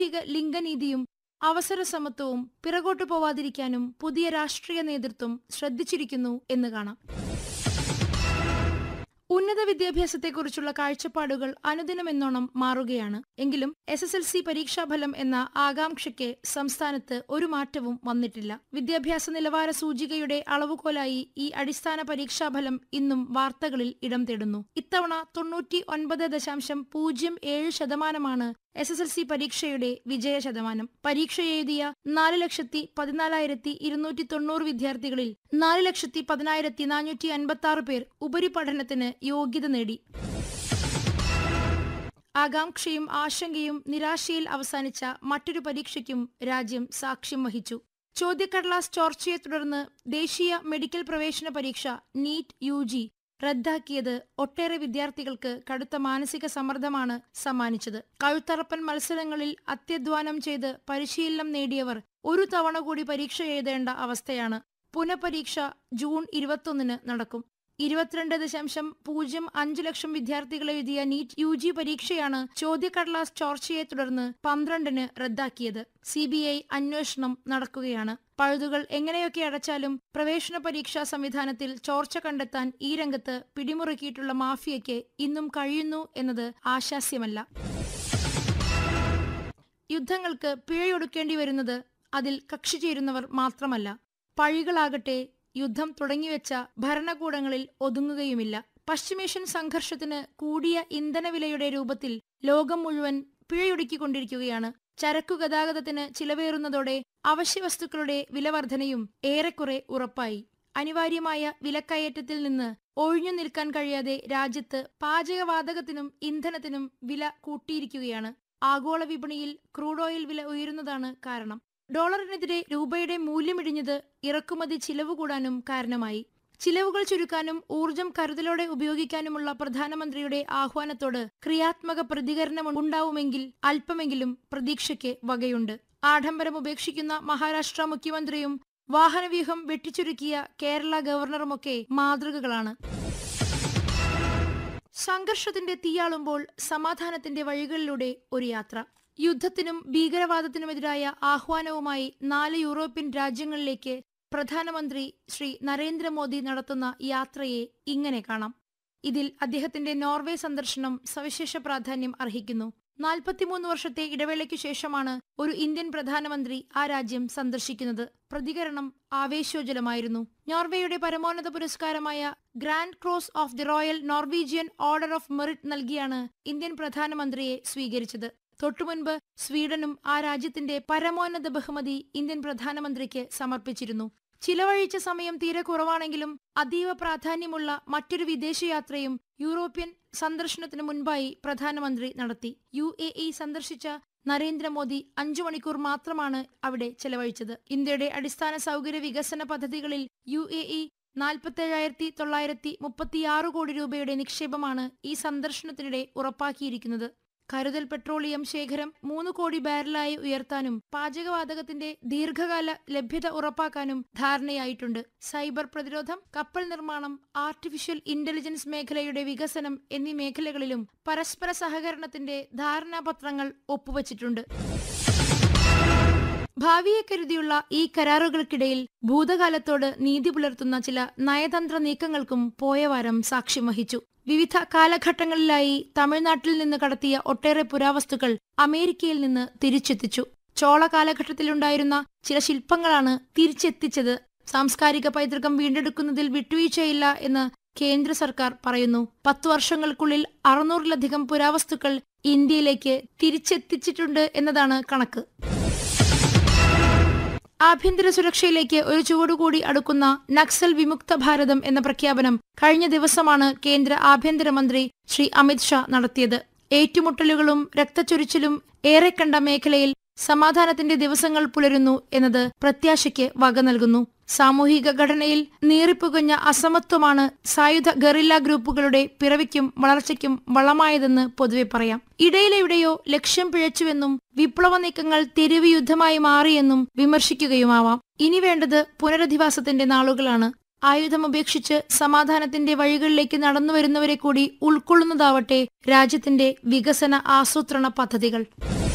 സാമൂഹിക ലിംഗനീതിയും അവസര സമത്വവും പിറകോട്ടു പോവാതിരിക്കാനും പുതിയ രാഷ്ട്രീയ നേതൃത്വം ശ്രദ്ധിച്ചിരിക്കുന്നു എന്ന് കാണാം ഉന്നത വിദ്യാഭ്യാസത്തെക്കുറിച്ചുള്ള കാഴ്ചപ്പാടുകൾ അനുദിനമെന്നോണം മാറുകയാണ് എങ്കിലും എസ് എസ് എൽ സി പരീക്ഷാഫലം എന്ന ആകാംക്ഷയ്ക്ക് സംസ്ഥാനത്ത് ഒരു മാറ്റവും വന്നിട്ടില്ല വിദ്യാഭ്യാസ നിലവാര സൂചികയുടെ അളവുകോലായി ഈ അടിസ്ഥാന പരീക്ഷാഫലം ഇന്നും വാർത്തകളിൽ ഇടം തേടുന്നു ഇത്തവണ തൊണ്ണൂറ്റി ഒൻപത് ദശാംശം പൂജ്യം ഏഴ് ശതമാനമാണ് എസ് എസ് എൽ സി പരീക്ഷയുടെ വിജയ ശതമാനം പരീക്ഷ എഴുതിയ നാല് ലക്ഷത്തി പതിനാലായിരത്തി ഇരുന്നൂറ്റി തൊണ്ണൂറ് വിദ്യാർത്ഥികളിൽ നാല് ലക്ഷത്തി പതിനായിരത്തി നാനൂറ്റി അൻപത്തി ആറ് പേർ ഉപരിപഠനത്തിന് യോഗ്യത നേടി ആകാംക്ഷയും ആശങ്കയും നിരാശയിൽ അവസാനിച്ച മറ്റൊരു പരീക്ഷയ്ക്കും രാജ്യം സാക്ഷ്യം വഹിച്ചു ചോദ്യക്കടലാസ് ചോർച്ചയെ തുടർന്ന് ദേശീയ മെഡിക്കൽ പ്രവേശന പരീക്ഷ നീറ്റ് യു ജി റദ്ദാക്കിയത് ഒട്ടേറെ വിദ്യാർത്ഥികൾക്ക് കടുത്ത മാനസിക സമ്മർദ്ദമാണ് സമ്മാനിച്ചത് കഴുത്തറപ്പൻ മത്സരങ്ങളിൽ അത്യധ്വാനം ചെയ്ത് പരിശീലനം നേടിയവർ ഒരു തവണ കൂടി പരീക്ഷ എഴുതേണ്ട അവസ്ഥയാണ് പുനഃപരീക്ഷ ജൂൺ ഇരുപത്തൊന്നിന് നടക്കും ഇരുപത്തിരണ്ട് ദശാംശം പൂജ്യം അഞ്ച് ലക്ഷം വിദ്യാർത്ഥികൾ എഴുതിയ നീറ്റ് യു ജി പരീക്ഷയാണ് ചോദ്യക്കടലാസ് ചോർച്ചയെ തുടർന്ന് പന്ത്രണ്ടിന് റദ്ദാക്കിയത് സി ബി ഐ അന്വേഷണം നടക്കുകയാണ് പഴുതുകൾ എങ്ങനെയൊക്കെ അടച്ചാലും പ്രവേശന പരീക്ഷാ സംവിധാനത്തിൽ ചോർച്ച കണ്ടെത്താൻ ഈ രംഗത്ത് പിടിമുറുക്കിയിട്ടുള്ള മാഫിയയ്ക്ക് ഇന്നും കഴിയുന്നു എന്നത് ആശാസ്യമല്ല യുദ്ധങ്ങൾക്ക് പിഴയൊടുക്കേണ്ടി വരുന്നത് അതിൽ കക്ഷി ചേരുന്നവർ മാത്രമല്ല പഴികളാകട്ടെ യുദ്ധം തുടങ്ങിവെച്ച ഭരണകൂടങ്ങളിൽ ഒതുങ്ങുകയുമില്ല പശ്ചിമേഷ്യൻ സംഘർഷത്തിന് കൂടിയ ഇന്ധനവിലയുടെ രൂപത്തിൽ ലോകം മുഴുവൻ പിഴയൊടുക്കിക്കൊണ്ടിരിക്കുകയാണ് ചരക്കു ഗതാഗതത്തിന് ചിലവേറുന്നതോടെ അവശ്യവസ്തുക്കളുടെ വിലവർധനയും ഏറെക്കുറെ ഉറപ്പായി അനിവാര്യമായ വിലക്കയറ്റത്തിൽ നിന്ന് ഒഴിഞ്ഞു നിൽക്കാൻ കഴിയാതെ രാജ്യത്ത് പാചകവാതകത്തിനും ഇന്ധനത്തിനും വില കൂട്ടിയിരിക്കുകയാണ് ആഗോള വിപണിയിൽ ക്രൂഡ് ഓയിൽ വില ഉയരുന്നതാണ് കാരണം ഡോളറിനെതിരെ രൂപയുടെ മൂല്യമിടിഞ്ഞത് ഇറക്കുമതി ചിലവ് കൂടാനും കാരണമായി ചിലവുകൾ ചുരുക്കാനും ഊർജം കരുതലോടെ ഉപയോഗിക്കാനുമുള്ള പ്രധാനമന്ത്രിയുടെ ആഹ്വാനത്തോട് ക്രിയാത്മക പ്രതികരണം ഉണ്ടാവുമെങ്കിൽ അല്പമെങ്കിലും പ്രതീക്ഷയ്ക്ക് വകയുണ്ട് ആഡംബരം ഉപേക്ഷിക്കുന്ന മഹാരാഷ്ട്ര മുഖ്യമന്ത്രിയും വാഹനവ്യൂഹം വെട്ടിച്ചുരുക്കിയ കേരള ഗവർണറുമൊക്കെ മാതൃകകളാണ് സംഘർഷത്തിന്റെ തീയാളുമ്പോൾ സമാധാനത്തിന്റെ വഴികളിലൂടെ ഒരു യാത്ര യുദ്ധത്തിനും ഭീകരവാദത്തിനുമെതിരായ ആഹ്വാനവുമായി നാല് യൂറോപ്യൻ രാജ്യങ്ങളിലേക്ക് പ്രധാനമന്ത്രി ശ്രീ നരേന്ദ്രമോദി നടത്തുന്ന യാത്രയെ ഇങ്ങനെ കാണാം ഇതിൽ അദ്ദേഹത്തിന്റെ നോർവേ സന്ദർശനം സവിശേഷ പ്രാധാന്യം അർഹിക്കുന്നു നാൽപ്പത്തിമൂന്ന് വർഷത്തെ ഇടവേളയ്ക്കു ശേഷമാണ് ഒരു ഇന്ത്യൻ പ്രധാനമന്ത്രി ആ രാജ്യം സന്ദർശിക്കുന്നത് പ്രതികരണം ആവേശോജ്വലമായിരുന്നു നോർവേയുടെ പരമോന്നത പുരസ്കാരമായ grand cross of the royal Norwegian order of merit നൽകിയാണ് ഇന്ത്യൻ പ്രധാനമന്ത്രിയെ സ്വീകരിച്ചത് തൊട്ടുമുൻപ് സ്വീഡനും ആ രാജ്യത്തിന്റെ പരമോന്നത ബഹുമതി ഇന്ത്യൻ പ്രധാനമന്ത്രിക്ക് സമർപ്പിച്ചിരുന്നു ചിലവഴിച്ച സമയം തീരെ കുറവാണെങ്കിലും അതീവ പ്രാധാന്യമുള്ള മറ്റൊരു വിദേശയാത്രയും യൂറോപ്യൻ സന്ദർശനത്തിനു മുൻപായി പ്രധാനമന്ത്രി നടത്തി യു എ ഇ സന്ദർശിച്ച നരേന്ദ്രമോദി അഞ്ചു മണിക്കൂർ മാത്രമാണ് അവിടെ ചെലവഴിച്ചത് ഇന്ത്യയുടെ അടിസ്ഥാന സൗകര്യ വികസന പദ്ധതികളിൽ യു എ ഇ നാൽപ്പത്തേഴായിരത്തി തൊള്ളായിരത്തി മുപ്പത്തിയാറ് കോടി രൂപയുടെ നിക്ഷേപമാണ് ഈ സന്ദർശനത്തിനിടെ ഉറപ്പാക്കിയിരിക്കുന്നത് കരുതൽ പെട്രോളിയം ശേഖരം മൂന്ന് കോടി ബാരലായി ഉയർത്താനും പാചകവാതകത്തിന്റെ ദീർഘകാല ലഭ്യത ഉറപ്പാക്കാനും ധാരണയായിട്ടുണ്ട് സൈബർ പ്രതിരോധം കപ്പൽ നിർമ്മാണം ആർട്ടിഫിഷ്യൽ ഇന്റലിജൻസ് മേഖലയുടെ വികസനം എന്നീ മേഖലകളിലും പരസ്പര സഹകരണത്തിന്റെ ധാരണാപത്രങ്ങൾ ഒപ്പുവച്ചിട്ടുണ്ട് ഭാവിയെ കരുതിയുള്ള ഈ കരാറുകൾക്കിടയിൽ ഭൂതകാലത്തോട് നീതി പുലർത്തുന്ന ചില നയതന്ത്ര നീക്കങ്ങൾക്കും പോയവാരം സാക്ഷ്യം വഹിച്ചു വിവിധ കാലഘട്ടങ്ങളിലായി തമിഴ്നാട്ടിൽ നിന്ന് കടത്തിയ ഒട്ടേറെ പുരാവസ്തുക്കൾ അമേരിക്കയിൽ നിന്ന് തിരിച്ചെത്തിച്ചു ചോള കാലഘട്ടത്തിലുണ്ടായിരുന്ന ചില ശില്പങ്ങളാണ് തിരിച്ചെത്തിച്ചത് സാംസ്കാരിക പൈതൃകം വീണ്ടെടുക്കുന്നതിൽ വിട്ടുവീഴ്ചയില്ല എന്ന് കേന്ദ്ര സർക്കാർ പറയുന്നു പത്തു വർഷങ്ങൾക്കുള്ളിൽ അറുന്നൂറിലധികം പുരാവസ്തുക്കൾ ഇന്ത്യയിലേക്ക് തിരിച്ചെത്തിച്ചിട്ടുണ്ട് എന്നതാണ് കണക്ക് ആഭ്യന്തര സുരക്ഷയിലേക്ക് ഒരു ചുവടുകൂടി അടുക്കുന്ന നക്സൽ വിമുക്ത ഭാരതം എന്ന പ്രഖ്യാപനം കഴിഞ്ഞ ദിവസമാണ് കേന്ദ്ര ആഭ്യന്തരമന്ത്രി ശ്രീ അമിത് ഷാ നടത്തിയത് ഏറ്റുമുട്ടലുകളും രക്തച്ചൊരിച്ചിലും ഏറെ കണ്ട മേഖലയിൽ സമാധാനത്തിന്റെ ദിവസങ്ങൾ പുലരുന്നു എന്നത് പ്രത്യാശയ്ക്ക് വക നൽകുന്നു സാമൂഹിക ഘടനയിൽ നീറിപ്പുകഞ്ഞ അസമത്വമാണ് സായുധ ഗറില്ല ഗ്രൂപ്പുകളുടെ പിറവിക്കും വളർച്ചയ്ക്കും വളമായതെന്ന് പൊതുവെ പറയാം ഇടയിലെവിടെയോ ലക്ഷ്യം പിഴച്ചുവെന്നും വിപ്ലവ നീക്കങ്ങൾ തെരുവ് യുദ്ധമായി മാറിയെന്നും വിമർശിക്കുകയുമാവാം ഇനി വേണ്ടത് പുനരധിവാസത്തിന്റെ നാളുകളാണ് ആയുധമുപേക്ഷിച്ച് സമാധാനത്തിന്റെ വഴികളിലേക്ക് നടന്നു വരുന്നവരെ കൂടി ഉൾക്കൊള്ളുന്നതാവട്ടെ രാജ്യത്തിന്റെ വികസന ആസൂത്രണ പദ്ധതികൾ